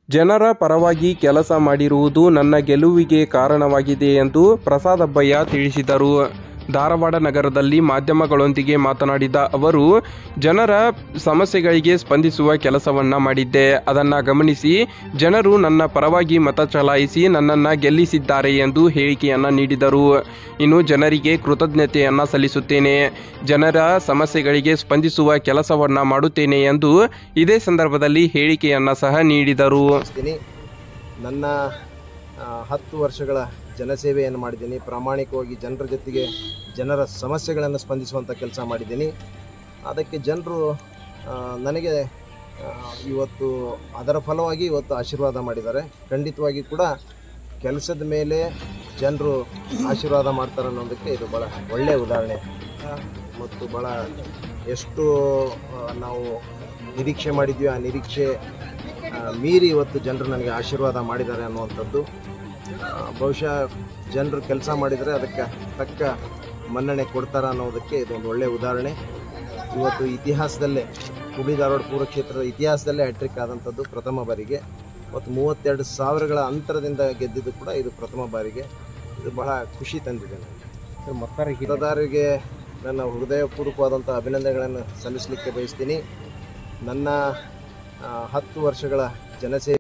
ಜನರ ಪರವಾಗಿ ಕೆಲಸ ಮಾಡಿರುವುದು ನನ್ನ ಗೆಲುವಿಗೆ ಕಾರಣವಾಗಿದೆ ಎಂದು ಪ್ರಸಾದಬ್ಬಯ್ಯ ತಿಳಿಸಿದರು ಧಾರವಾಡ ನಗರದಲ್ಲಿ ಮಾಧ್ಯಮಗಳೊಂದಿಗೆ ಮಾತನಾಡಿದ ಅವರು ಜನರ ಸಮಸ್ಯೆಗಳಿಗೆ ಸ್ಪಂದಿಸುವ ಕೆಲಸವನ್ನ ಮಾಡಿದ್ದೆ ಅದನ್ನು ಗಮನಿಸಿ ಜನರು ನನ್ನ ಪರವಾಗಿ ಮತ ಚಲಾಯಿಸಿ ನನ್ನನ್ನು ಗೆಲ್ಲಿಸಿದ್ದಾರೆ ಎಂದು ಹೇಳಿಕೆಯನ್ನ ನೀಡಿದರು ಇನ್ನು ಜನರಿಗೆ ಕೃತಜ್ಞತೆಯನ್ನ ಸಲ್ಲಿಸುತ್ತೇನೆ ಜನರ ಸಮಸ್ಯೆಗಳಿಗೆ ಸ್ಪಂದಿಸುವ ಕೆಲಸವನ್ನ ಮಾಡುತ್ತೇನೆ ಎಂದು ಇದೇ ಸಂದರ್ಭದಲ್ಲಿ ಹೇಳಿಕೆಯನ್ನ ಸಹ ನೀಡಿದರು ಮಾಡ್ತೀನಿ ನನ್ನ ಆ, ಹತ್ತು ವರ್ಷಗಳ ಜನಸೇವೆಯನ್ನು ಮಾಡಿದ್ದೀನಿ ಪ್ರಾಮಾಣಿಕವಾಗಿ ಜನರ ಜೊತೆಗೆ ಜನರ ಸಮಸ್ಯೆಗಳನ್ನು ಸ್ಪಂದಿಸುವಂಥ ಕೆಲಸ ಮಾಡಿದ್ದೀನಿ ಅದಕ್ಕೆ ಜನರು ಆ, ನನಗೆ ಆ, ಇವತ್ತು ಅದರ ಫಲವಾಗಿ ಇವತ್ತು ಆಶೀರ್ವಾದ ಮಾಡಿದ್ದಾರೆ ಖಂಡಿತವಾಗಿ ಕೂಡ ಕೆಲಸದ ಮೇಲೆ ಜನರು ಆಶೀರ್ವಾದ ಮಾಡ್ತಾರೆ ಅನ್ನೋದಕ್ಕೆ ಇದು ಭಾಳ ಒಳ್ಳೆಯ ಉದಾಹರಣೆ ಮತ್ತು ಭಾಳ ಎಷ್ಟು ಆ, ನಾವು ನಿರೀಕ್ಷೆ ಮಾಡಿದ್ವಿ ಆ ನಿರೀಕ್ಷೆ ಆ, ಮೀರಿ ಇವತ್ತು ಜನರು ನನಗೆ ಆಶೀರ್ವಾದ ಮಾಡಿದ್ದಾರೆ ಅನ್ನುವಂಥದ್ದು ಆ, ಬಹುಶಃ ಜನರು ಕೆಲಸ ಮಾಡಿದರೆ ಅದಕ್ಕೆ ತಕ್ಕ ಮನ್ನಣೆ ಕೊಡ್ತಾರೆ ಅನ್ನೋದಕ್ಕೆ ಇದೊಂದು ಒಳ್ಳೆಯ ಉದಾಹರಣೆ ಇವತ್ತು ಇತಿಹಾಸದಲ್ಲೇ ಹುಬ್ಳಿ ಧಾರವಾಡ ಪೂರ್ವ ಕ್ಷೇತ್ರದ ಇತಿಹಾಸದಲ್ಲೇ ಹ್ಯಾಟ್ರಿಕ್ ಆದಂಥದ್ದು ಪ್ರಥಮ ಬಾರಿಗೆ ಮತ್ತು ಮೂವತ್ತೆರಡು ಸಾವಿರಗಳ ಅಂತರದಿಂದ ಗೆದ್ದಿದ್ದು ಕೂಡ ಇದು ಪ್ರಥಮ ಬಾರಿಗೆ ಇದು ಬಹಳ ಖುಷಿ ತಂದಿದೆ ನನಗೆ ಮತದಾರರಿಗೆ ನನ್ನ ಹೃದಯಪೂರ್ವಕವಾದಂಥ ಅಭಿನಂದನೆಗಳನ್ನು ಸಲ್ಲಿಸಲಿಕ್ಕೆ ಬಯಸ್ತೀನಿ ನನ್ನ ಆ, ಹತ್ತು ವರ್ಷಗಳ ಜನಸೇವೆ